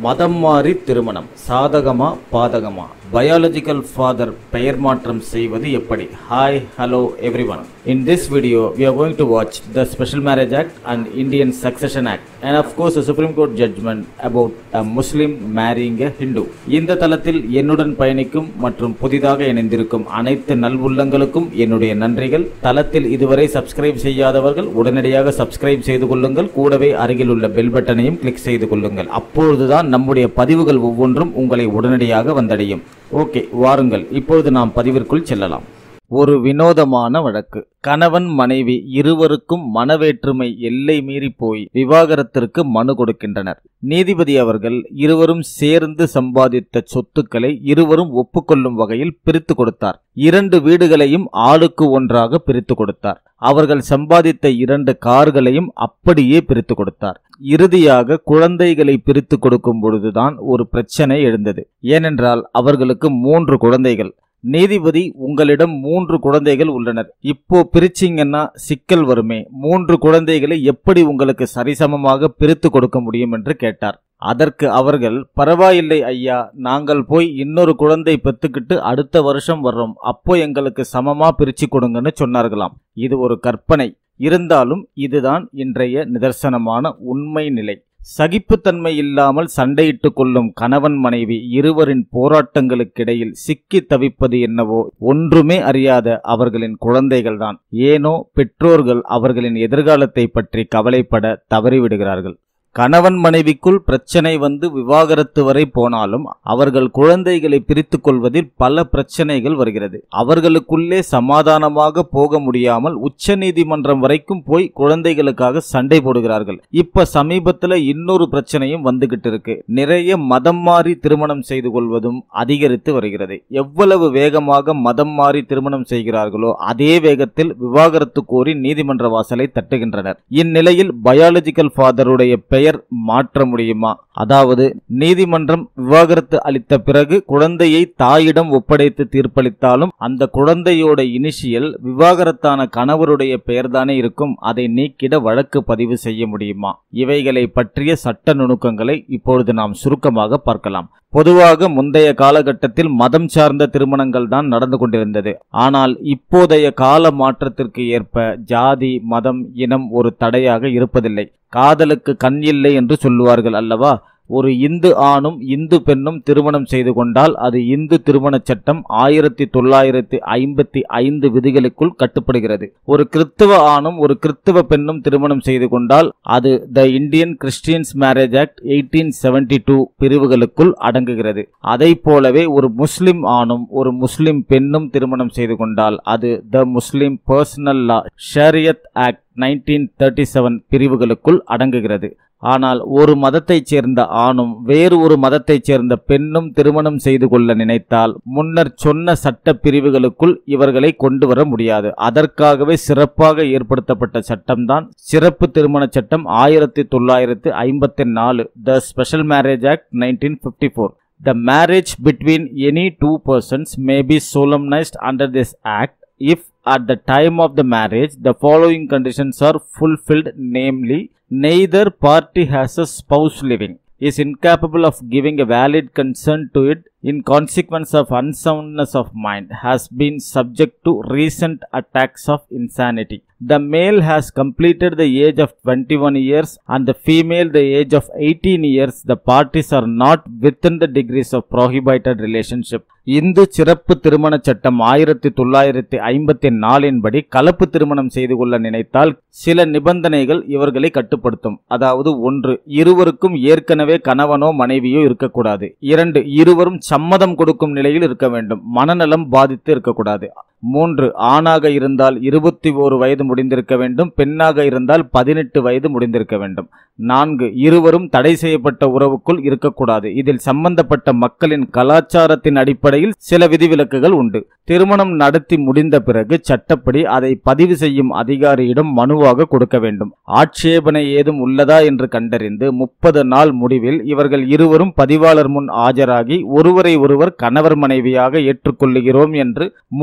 மதம் மாறி திருமணம் சாதகமா பாதகமா பயாலஜிக்கல் ஃபாதர் பெயர் மாற்றம் செய்வது எப்படி hi hello everyone in this video we are going to watch the special marriage act and indian succession act and of course a supreme court judgment about a muslim marrying a hindu இந்த தளத்தில் என்னுடன் பயணிக்கும் மற்றும் புதிதாக இணைந்திருக்கும் அனைத்து நல்வுள்ளங்களுக்கும் என்னுடைய நன்றிகள் தளத்தில் இதுவரை சப்ஸ்கிரைப் செய்யாதவர்கள் உடனடியாக சப்ஸ்கிரைப் செய்து கொள்ளுங்கள் கூடவே அருகில் உள்ள பெல் பட்டனையும் கிளிக் செய்து கொள்ளுங்கள் அப்பொழுதுதான் நம்முடைய பதிவுகள் ஒவ்வொன்றும் உங்களை உடனடியாக வந்தடையும் ஓகே வாருங்கள் இப்பொழுது நாம் பதிவிற்குள் செல்லலாம் ஒரு வினோதமான வழக்கு கணவன் மனைவி இருவருக்கும் மனவேற்றுமை எல்லை மீறி போய் விவாகரத்திற்கு மனு கொடுக்கின்றனர் நீதிபதி அவர்கள் இருவரும் சேர்ந்து சம்பாதித்த சொத்துக்களை இருவரும் ஒப்புக்கொள்ளும் வகையில் பிரித்து கொடுத்தார் இரண்டு வீடுகளையும் ஆளுக்கு ஒன்றாக பிரித்து கொடுத்தார் அவர்கள் சம்பாதித்த இரண்டு கார்களையும் அப்படியே பிரித்து கொடுத்தார் இறுதியாக குழந்தைகளை பிரித்து கொடுக்கும் பொழுதுதான் ஒரு பிரச்சனை எழுந்தது ஏனென்றால் அவர்களுக்கு மூன்று குழந்தைகள் நீதிபதி உங்களிடம் மூன்று குழந்தைகள் உள்ளனர் இப்போ பிரிச்சிங்கன்னா சிக்கல் வருமே மூன்று குழந்தைகளை எப்படி உங்களுக்கு சரிசமமாக பிரித்து கொடுக்க முடியும் என்று கேட்டார் அதற்கு அவர்கள் பரவாயில்லை ஐயா நாங்கள் போய் இன்னொரு குழந்தை பெத்துக்கிட்டு அடுத்த வருஷம் வர்றோம் அப்போ எங்களுக்கு சமமா பிரிச்சு கொடுங்கன்னு சொன்னார்களாம் இது ஒரு கற்பனை இருந்தாலும் இதுதான் இன்றைய நிதர்சனமான உண்மை நிலை சகிப்புத்தன்மை இல்லாமல் சண்டையிட்டு கொள்ளும் கணவன் மனைவி இருவரின் போராட்டங்களுக்கிடையில் சிக்கி தவிப்பது என்னவோ ஒன்றுமே அறியாத அவர்களின் குழந்தைகள்தான் ஏனோ பெற்றோர்கள் அவர்களின் எதிர்காலத்தை பற்றி கவலைப்பட தவறிவிடுகிறார்கள் கணவன் மனைவிக்குள் பிரச்சனை வந்து விவாகரத்து வரை போனாலும் அவர்கள் குழந்தைகளை பிரித்து கொள்வதில் பல பிரச்சனைகள் வருகிறது அவர்களுக்குள்ளே சமாதானமாக போக முடியாமல் உச்ச நீதிமன்றம் வரைக்கும் போய் குழந்தைகளுக்காக சண்டை போடுகிறார்கள் இப்ப சமீபத்துல இன்னொரு பிரச்சனையும் வந்துகிட்டு இருக்கு நிறைய மதம் மாறி திருமணம் செய்து கொள்வதும் அதிகரித்து வருகிறது எவ்வளவு வேகமாக மதம் மாறி திருமணம் செய்கிறார்களோ அதே வேகத்தில் விவாகரத்து கோரி நீதிமன்ற வாசலை தட்டுகின்றனர் இந்நிலையில் பயாலஜிக்கல் ஃபாதருடைய பெயர் மாற்ற முடியுமா அதாவது நீதிமன்றம் விவாகரத்து அளித்த பிறகு குழந்தையை தாயிடம் ஒப்படைத்து தீர்ப்பளித்தாலும் அந்த குழந்தையோட இனிஷியல் விவாகரத்தான கணவருடைய பெயர்தானே இருக்கும் அதை நீக்கிட வழக்கு பதிவு செய்ய முடியுமா இவைகளை பற்றிய சட்ட நுணுக்கங்களை இப்பொழுது நாம் சுருக்கமாக பார்க்கலாம் பொதுவாக முந்தைய காலகட்டத்தில் மதம் சார்ந்த திருமணங்கள் தான் நடந்து கொண்டிருந்தது ஆனால் இப்போதைய கால மாற்றத்திற்கு ஏற்ப ஜாதி மதம் இனம் ஒரு தடையாக இருப்பதில்லை காதலுக்கு கண் இல்லை என்று சொல்லுவார்கள் அல்லவா ஒரு இந்து ஆணும் இந்து பெண்ணும் திருமணம் செய்து கொண்டால் அது இந்து திருமணச் சட்டம் ஆயிரத்தி தொள்ளாயிரத்தி ஐம்பத்தி ஐந்து விதிகளுக்குள் கட்டுப்படுகிறது ஒரு கிறித்துவ ஆணும் ஒரு கிறித்துவ பெண்ணும் திருமணம் செய்து கொண்டால் அது the Indian Christians marriage act eighteen seventy two பிரிவுகளுக்குள் அடங்குகிறது அதை போலவே ஒரு முஸ்லிம் ஆணும் ஒரு முஸ்லிம் பெண்ணும் திருமணம் செய்து கொண்டால் அது the Muslim personal law Shariat act nineteen thirty seven பிரிவுகளுக்குள் அடங்குகிறது ஆனால் ஒரு மதத்தைச் சேர்ந்த ஆணும் வேறு ஒரு மதத்தைச் சேர்ந்த பெண்ணும் திருமணம் செய்து கொள்ள நினைத்தால் முன்னர் சொன்ன சட்ட பிரிவுகளுக்குள் இவர்களை கொண்டு வர முடியாது அதற்காகவே சிறப்பாக ஏற்படுத்தப்பட்ட சட்டம்தான் சிறப்பு திருமண சட்டம் ஆயிரத்தி தொள்ளாயிரத்தி ஐம்பத்தி நாலு the special marriage act nineteen fifty four The marriage between any two persons may be solemnized under this act if at the time of the marriage the following conditions are fulfilled namely neither party has a spouse living is incapable of giving a valid consent to it in consequence of unsoundness of mind has been subject to recent attacks of insanity the male has completed the age of 21 years and the female the age of 18 years the parties are not within the degrees of prohibited relationship இந்து சிறப்பு திருமண சட்டம் ஆயிரத்தி தொள்ளாயிரத்தி ஐம்பத்தி நாலின்படி கலப்பு திருமணம் செய்து கொள்ள நினைத்தால் சில நிபந்தனைகள் இவர்களை கட்டுப்படுத்தும் அதாவது ஒன்று இருவருக்கும் ஏற்கனவே கணவனோ மனைவியோ இருக்கக்கூடாது இரண்டு இருவரும் சம்மதம் கொடுக்கும் நிலையில் இருக்க வேண்டும் மனநலம் பாதித்து இருக்கக்கூடாது மூன்று ஆணாக இருந்தால் இருபத்தி ஓரு வயது முடிந்திருக்க வேண்டும் பெண்ணாக இருந்தால் பதினெட்டு வயது முடிந்திருக்க வேண்டும் நான்கு இருவரும் தடை செய்யப்பட்ட உறவுக்குள் இருக்கக்கூடாது இதில் சம்பந்தப்பட்ட மக்களின் கலாச்சாரத்தின் அடிப்படையில் சில விதிவிலக்குகள் உண்டு திருமணம் நடத்தி முடிந்த பிறகு சட்டப்படி அதை பதிவு செய்யும் அதிகாரியிடம் மனுவாக கொடுக்க வேண்டும் ஆட்சேபனை ஏதும் உள்ளதா என்று கண்டறிந்து முப்பது நாள் முடிவில் இவர்கள் இருவரும் பதிவாளர் முன் ஆஜராகி ஒருவரை ஒருவர் கணவர் மனைவியாக ஏற்றுக்கொள்ளுகிறோம் என்று மூன்று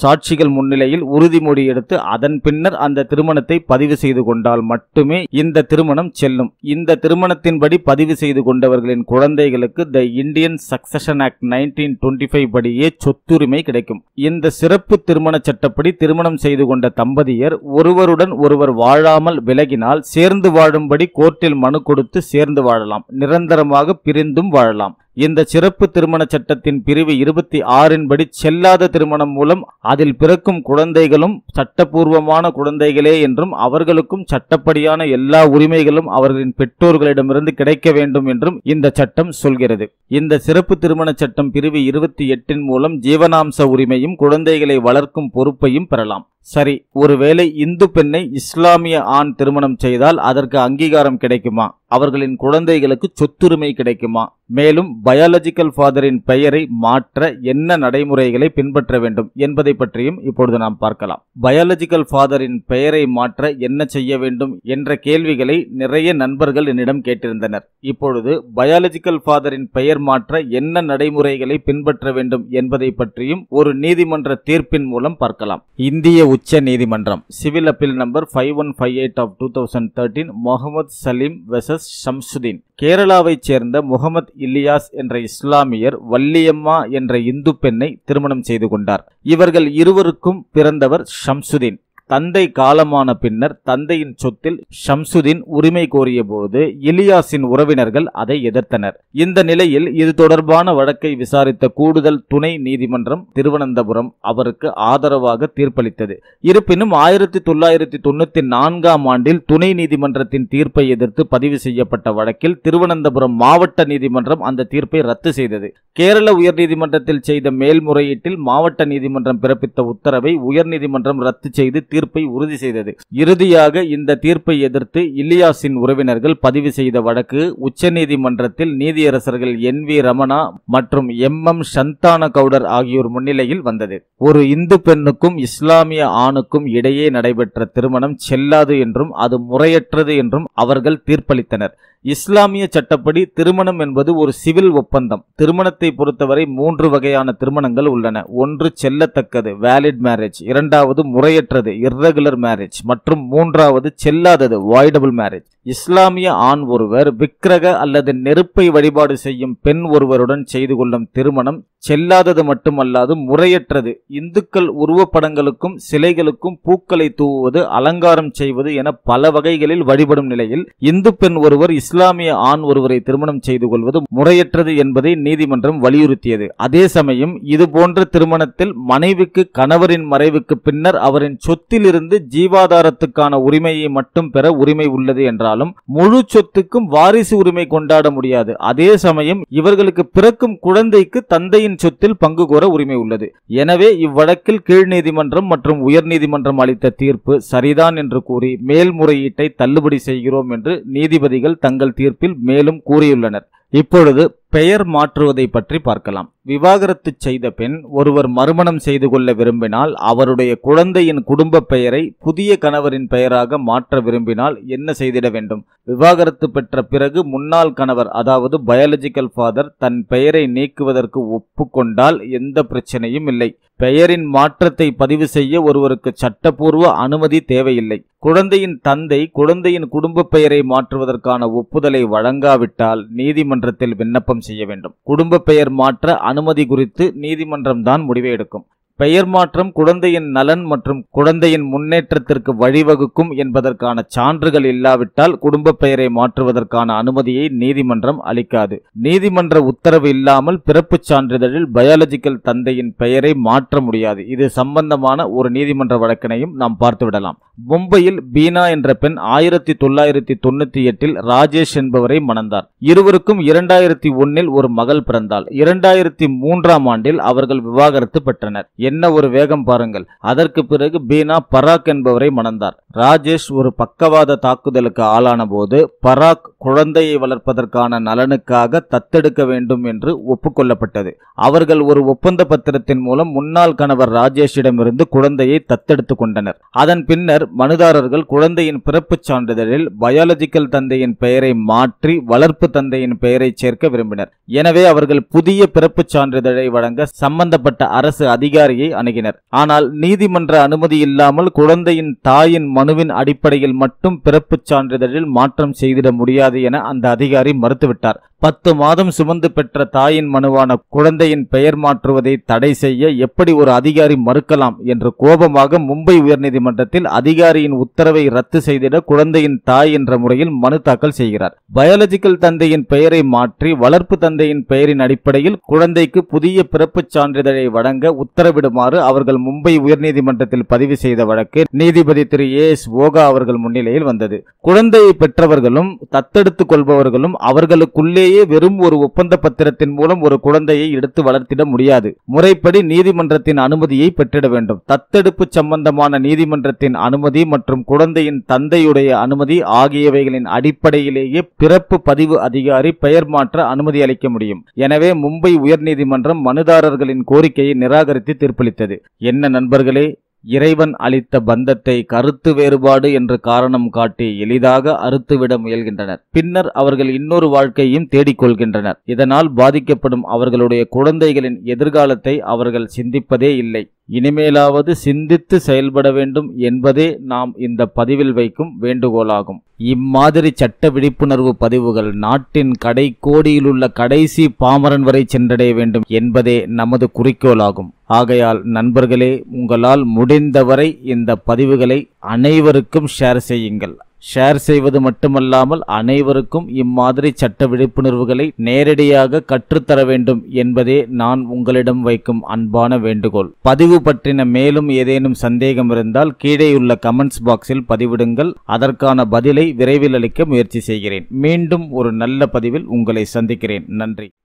சாட்சிகள் முன்னிலையில் உறுதிமொழி எடுத்து அதன் பின்னர் அந்த திருமணத்தை பதிவு செய்து கொண்டால் மட்டுமே இந்த திருமணம் செல்லும் இந்த திருமணத்தின்படி பதிவு செய்து கொண்டவர்களின் குழந்தைகளுக்கு the Indian succession act nineteen twenty five படியே சொத்துரிமை கிடைக்கும் இந்த சிறப்பு திருமண சட்டப்படி திருமணம் செய்து கொண்ட தம்பதியர் ஒருவருடன் ஒருவர் வாழாமல் விலகினால் சேர்ந்து வாழும்படி கோர்ட்டில் மனு கொடுத்து சேர்ந்து வாழலாம் நிரந்தரமாக பிரிந்தும் வாழலாம் இந்த சிறப்பு திருமண சட்டத்தின் பிரிவு இருபத்தி ஆறின் படி செல்லாத திருமணம் மூலம் அதில் பிறக்கும் குழந்தைகளும் சட்டபூர்வமான குழந்தைகளே என்றும் அவர்களுக்கும் சட்டப்படியான எல்லா உரிமைகளும் அவர்களின் பெற்றோர்களிடமிருந்து கிடைக்க வேண்டும் என்றும் இந்த சட்டம் சொல்கிறது இந்த சிறப்பு திருமண சட்டம் பிரிவு இருபத்தி எட்டின் மூலம் ஜீவனாம்ச உரிமையும் குழந்தைகளை வளர்க்கும் பொறுப்பையும் பெறலாம் சரி ஒருவேளை இந்து பெண்ணை இஸ்லாமிய ஆண் திருமணம் செய்தால் அதற்கு அங்கீகாரம் கிடைக்குமா அவர்களின் குழந்தைகளுக்கு சொத்துரிமை கிடைக்குமா மேலும் பயாலஜிக்கல் ஃபாதரின் பெயரை மாற்ற என்ன நடைமுறைகளை பின்பற்ற வேண்டும் என்பதை பற்றியும் இப்பொழுது நாம் பார்க்கலாம் பயாலஜிக்கல் ஃபாதரின் பெயரை மாற்ற என்ன செய்ய வேண்டும் என்ற கேள்விகளை நிறைய நண்பர்கள் என்னிடம் கேட்டிருந்தனர் இப்பொழுது பயாலஜிக்கல் ஃபாதரின் பெயர் மாற்ற என்ன நடைமுறைகளை பின்பற்ற வேண்டும் என்பதை பற்றியும் ஒரு நீதிமன்ற தீர்ப்பின் மூலம் பார்க்கலாம் இந்திய உச்ச நீதிமன்றம் civil appeal number five one five eight of two thousand thirteen Muhammad Salim versus Shamsuddin கேரளாவைச் சேர்ந்த முகமது இல்லியாஸ் என்ற இஸ்லாமியர் வள்ளியம்மா என்ற இந்து பெண்ணை திருமணம் செய்து கொண்டார் இவர்கள் இருவருக்கும் பிறந்தவர் ஷம்சுதீன் தந்தை காலமான பின்னர் தந்தையின் சொத்தில் ஷம்சுதீன் உரிமை கோரிய போது இலியாஸின் உறவினர்கள் அதை எதிர்த்தனர் இந்த நிலையில் இது தொடர்பான வழக்கை விசாரித்த கூடுதல் துணை நீதிமன்றம் திருவனந்தபுரம் அவருக்கு ஆதரவாக தீர்ப்பளித்தது இருப்பினும் ஆயிரத்தி தொள்ளாயிரத்தி தொண்ணூத்தி நான்காம் ஆண்டில் துணை நீதிமன்றத்தின் தீர்ப்பை எதிர்த்து பதிவு செய்யப்பட்ட வழக்கில் திருவனந்தபுரம் மாவட்ட நீதிமன்றம் அந்த தீர்ப்பை ரத்து செய்தது கேரள உயர்நீதிமன்றத்தில் செய்த மேல்முறையீட்டில் மாவட்ட நீதிமன்றம் பிறப்பித்த உத்தரவை உயர்நீதிமன்றம் ரத்து செய்து தீர்ப்பை உறுதி செய்தது இறுதியாக இந்த தீர்ப்பை எதிர்த்து இல்லியாஸின் உறவினர்கள் பதிவு செய்த வழக்கு உச்சநீதிமன்றத்தில் நீதியரசர்கள் என் வி ரமணா மற்றும் எம் எம் சந்தான கவுடர் ஆகியோர் முன்னிலையில் வந்தது ஒரு இந்து பெண்ணுக்கும் இஸ்லாமிய ஆணுக்கும் இடையே நடைபெற்ற திருமணம் செல்லாது என்றும் அது முறையற்றது என்றும் அவர்கள் தீர்ப்பளித்தனர் இஸ்லாமிய சட்டப்படி திருமணம் என்பது ஒரு சிவில் ஒப்பந்தம் திருமணத்தை பொறுத்தவரை மூன்று வகையான திருமணங்கள் உள்ளன ஒன்று செல்லத்தக்கது வேலிட் மேரேஜ் இரண்டாவது முறையற்றது இர்ரெகுலர் மேரேஜ் மற்றும் மூன்றாவது செல்லாதது வாய்டபிள் மேரேஜ் இஸ்லாமிய ஆண் ஒருவர் விக்கிரக அல்லது நெருப்பை வழிபாடு செய்யும் பெண் ஒருவருடன் செய்து கொள்ளும் திருமணம் செல்லாதது மட்டுமல்லாது முறையற்றது இந்துக்கள் உருவப்படங்களுக்கும் சிலைகளுக்கும் பூக்களை தூவுவது அலங்காரம் செய்வது என பல வகைகளில் வழிபடும் நிலையில் இந்து பெண் ஒருவர் இஸ்லாமிய ஆண் ஒருவரை திருமணம் செய்து கொள்வது முறையற்றது என்பதை நீதிமன்றம் வலியுறுத்தியது அதே சமயம் இது போன்ற திருமணத்தில் மனைவிக்கு கணவரின் மறைவுக்கு பின்னர் அவரின் சொத்திலிருந்து ஜீவாதாரத்துக்கான உரிமையை மட்டும் பெற உரிமை உள்ளது என்றாலும் முழு சொத்துக்கும் வாரிசு உரிமை கொண்டாட முடியாது அதே சமயம் இவர்களுக்கு பிறக்கும் குழந்தைக்கு தந்தையின் சொத்தில் பங்கு கோர உரிமை உள்ளது எனவே இவ்வழக்கில் கீழ் நீதிமன்றம் மற்றும் உயர் நீதிமன்றம் அளித்த தீர்ப்பு சரிதான் என்று கூறி மேல்முறையீட்டை தள்ளுபடி செய்கிறோம் என்று நீதிபதிகள் தங்கள் தீர்ப்பில் மேலும் கூறியுள்ளனர் இப்பொழுது பெயர் மாற்றுவதை பற்றி பார்க்கலாம் விவாகரத்து செய்த பெண் ஒருவர் மறுமணம் செய்து கொள்ள விரும்பினால் அவருடைய குழந்தையின் குடும்ப பெயரை புதிய கணவரின் பெயராக மாற்ற விரும்பினால் என்ன செய்திட வேண்டும் விவாகரத்து பெற்ற பிறகு முன்னாள் கணவர் அதாவது பயாலஜிக்கல் ஃபாதர் தன் பெயரை நீக்குவதற்கு ஒப்புக்கொண்டால் எந்த பிரச்சனையும் இல்லை பெயரின் மாற்றத்தை பதிவு செய்ய ஒருவருக்கு சட்டப்பூர்வ அனுமதி தேவையில்லை குழந்தையின் தந்தை குழந்தையின் குடும்ப பெயரை மாற்றுவதற்கான ஒப்புதலை வழங்காவிட்டால் நீதிமன்றத்தில் விண்ணப்பம் செய்ய வேண்டும் குடும்ப பெயர் மாற்ற அனுமதி குறித்து நீதிமன்றம் தான் முடிவை எடுக்கும் பெயர் மாற்றம் குழந்தையின் நலன் மற்றும் குழந்தையின் முன்னேற்றத்திற்கு வழிவகுக்கும் என்பதற்கான சான்றுகள் இல்லாவிட்டால் குடும்ப பெயரை மாற்றுவதற்கான அனுமதியை நீதிமன்றம் அளிக்காது நீதிமன்ற உத்தரவு இல்லாமல் பிறப்புச் சான்றிதழில் பயாலஜிக்கல் தந்தையின் பெயரை மாற்ற முடியாது இது சம்பந்தமான ஒரு நீதிமன்ற வழக்கினையும் நாம் பார்த்துவிடலாம் மும்பையில் பீனா என்ற பெண் ஆயிரத்தி தொள்ளாயிரத்தி தொண்ணூத்தி எட்டில் ராஜேஷ் என்பவரை மணந்தார் இருவருக்கும் இரண்டாயிரத்தி ஒன்னில் ஒரு மகள் பிறந்தாள் இரண்டாயிரத்தி மூன்றாம் ஆண்டில் அவர்கள் விவாகரத்து பெற்றனர் என்ன ஒரு வேகம் பாருங்கள் அதற்கு பிறகு பீனா பராக் என்பவரை மணந்தார் ராஜேஷ் ஒரு பக்கவாத தாக்குதலுக்கு ஆளான போது பராக் குழந்தையை வளர்ப்பதற்கான நலனுக்காக தத்தெடுக்க வேண்டும் என்று ஒப்புக்கொள்ளப்பட்டது அவர்கள் ஒரு ஒப்பந்த பத்திரத்தின் மூலம் முன்னாள் கணவர் ராஜேஷிடமிருந்து குழந்தையை தத்தெடுத்துக் கொண்டனர் அதன் பின்னர் மனுதாரர்கள் குழந்தையின் பிறப்புச் சான்றிதழில் பயாலஜிக்கல் தந்தையின் பெயரை மாற்றி வளர்ப்பு தந்தையின் பெயரை சேர்க்க விரும்பினர் எனவே அவர்கள் புதிய பிறப்புச் சான்றிதழை வழங்க சம்பந்தப்பட்ட அரசு அதிகாரியை நீதிமன்றத்தை அணுகினர் ஆனால் நீதிமன்ற அனுமதி இல்லாமல் குழந்தையின் தாயின் மனுவின் அடிப்படையில் மட்டும் பிறப்புச் சான்றிதழில் மாற்றம் செய்திட முடியாது என அந்த அதிகாரி மறுத்துவிட்டார் பத்து மாதம் சுமந்து பெற்ற தாயின் மனுவான குழந்தையின் பெயர் மாற்றுவதை தடை செய்ய எப்படி ஒரு அதிகாரி மறுக்கலாம் என்று கோபமாக மும்பை உயர்நீதிமன்றத்தில் அதிகாரியின் உத்தரவை ரத்து செய்திட குழந்தையின் தாய் என்ற முறையில் மனு தாக்கல் செய்கிறார் பயாலஜிக்கல் தந்தையின் பெயரை மாற்றி வளர்ப்பு தந்தையின் பெயரின் அடிப்படையில் குழந்தைக்கு புதிய பிறப்புச் சான்றிதழை வழங்க உத்தரவிடுமாறு அவர்கள் மும்பை உயர்நீதிமன்றத்தில் பதிவு செய்த வழக்கு நீதிபதி திரு ஏ எஸ் ஓகா அவர்கள் முன்னிலையில் வந்தது குழந்தையை பெற்றவர்களும் தத்தெடுத்துக் கொள்பவர்களும் அவர்களுக்குள்ளேயே வெறும் ஒரு ஒப்பந்த பத்திரத்தின் மூலம் ஒரு குழந்தையை எடுத்து வளர்த்திட முடியாது முறைப்படி நீதிமன்றத்தின் அனுமதியை பெற்றிட வேண்டும் தத்தெடுப்பு சம்பந்தமான நீதிமன்றத்தின் அனுமதி மற்றும் குழந்தையின் தந்தையுடைய அனுமதி ஆகியவைகளின் அடிப்படையிலேயே பிறப்பு பதிவு அதிகாரி பெயர் மாற்ற அனுமதி அளிக்க முடியும் எனவே மும்பை உயர்நீதிமன்றம் மனுதாரர்களின் கோரிக்கையை நிராகரித்து தீர்ப்பளித்தது என்ன நண்பர்களே இறைவன் அளித்த பந்தத்தை கருத்து வேறுபாடு என்று காரணம் காட்டி எளிதாக அறுத்துவிட முயல்கின்றனர் பின்னர் அவர்கள் இன்னொரு வாழ்க்கையும் தேடிக்கொள்கின்றனர் இதனால் பாதிக்கப்படும் அவர்களுடைய குழந்தைகளின் எதிர்காலத்தை அவர்கள் சிந்திப்பதே இல்லை இனிமேலாவது சிந்தித்து செயல்பட வேண்டும் என்பதே நாம் இந்த பதிவில் வைக்கும் வேண்டுகோளாகும் இம்மாதிரி சட்ட விழிப்புணர்வு பதிவுகள் நாட்டின் கடைக்கோடியிலுள்ள கடைசி பாமரன் வரை சென்றடைய வேண்டும் என்பதே நமது குறிக்கோளாகும் ஆகையால் நண்பர்களே உங்களால் முடிந்தவரை இந்த பதிவுகளை அனைவருக்கும் ஷேர் செய்யுங்கள் ஷேர் செய்வது மட்டுமல்லாமல் அனைவருக்கும் இம்மாதிரி சட்ட விழிப்புணர்வுகளை நேரடியாக கற்றுத்தர வேண்டும் என்பதே நான் உங்களிடம் வைக்கும் அன்பான வேண்டுகோள் பதிவு பற்றின மேலும் ஏதேனும் சந்தேகம் இருந்தால் கீழேயுள்ள கமெண்ட்ஸ் பாக்ஸில் பதிவிடுங்கள் அதற்கான பதிலை விரைவில் அளிக்க முயற்சி செய்கிறேன் மீண்டும் ஒரு நல்ல பதிவில் உங்களை சந்திக்கிறேன் நன்றி